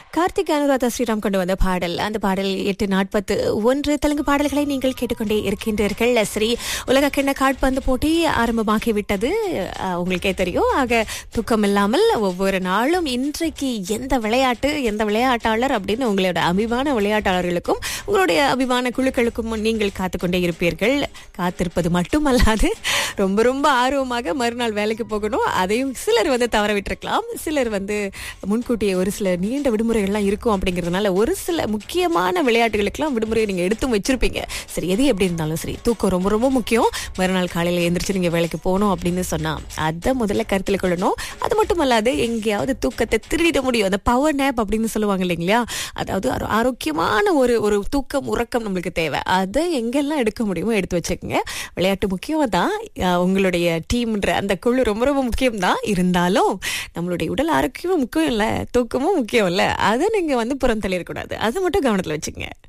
கார்த்திக் அனுராதா ஸ்ரீராம் கொண்டு வந்த பாடல் அந்த பாடல் எட்டு நாற்பத்து ஒன்று தெலுங்கு பாடல்களை நீங்கள் கேட்டுக்கொண்டே இருக்கின்றீர்கள் சரி உலக கிண்ண காட்பந்து போட்டி ஆரம்பமாகி விட்டது அஹ், உங்களுக்கே தெரியும் ஆக தூக்கம் இல்லாமல் ஒவ்வொரு நாளும் இன்றைக்கு எந்த விளையாட்டு எந்த விளையாட்டாளர் அப்படின்னு உங்களோட அபிமான விளையாட்டாளர்களுக்கும் உங்களுடைய அபிமான குழுக்களுக்கும் நீங்கள் காத்துக்கொண்டே இருப்பீர்கள் காத்திருப்பது மட்டுமல்லாது ரொம்ப ரொம்ப ஆர்வமாக மறுநாள் வேலைக்கு போகணும் அதையும் சிலர் வந்து தவற விட்டிருக்கலாம் சிலர் வந்து முன்கூட்டியே ஒரு சில நீண்ட விடுமுறைகள்லாம் இருக்கும் அப்படிங்கிறதுனால ஒரு சில முக்கியமான விளையாட்டுகளுக்கெல்லாம் விடுமுறை நீங்க எடுத்து வச்சிருப்பீங்க சரி எது எப்படி இருந்தாலும் சரி தூக்கம் ரொம்ப ரொம்ப முக்கியம் மறுநாள் காலையில எந்திரிச்சு நீங்க வேலைக்கு போகணும் அப்படின்னு சொன்னா அதை முதல்ல கருத்தில் கொள்ளணும் அது மட்டும் அல்லாது எங்கேயாவது தூக்கத்தை திருடிட முடியும் அந்த பவர் நேப் அப்படின்னு சொல்லுவாங்க இல்லைங்களா அதாவது ஆரோ- ஆரோக்கியமான ஒரு ஒரு தூக்கம் உறக்கம் நம்மளுக்கு தேவை அதை எங்கெல்லாம் எடுக்க முடியுமோ எடுத்து வச்சுக்கோங்க விளையாட்டு முக்கியம் தான் அஹ் உங்களுடைய டீம்ன்ற அந்த குழு ரொம்ப ரொம்ப முக்கியம் தான் இருந்தாலும் நம்மளுடைய உடல் ஆரோக்கியமும் முக்கியம் இல்லை தூக்கமும் முக்கியம் இல்லை அதை நீங்க வந்து புறம் தள்ளிடக்கூடாது அதை மட்டும் கவனத்தில் வச்சுக்கங்க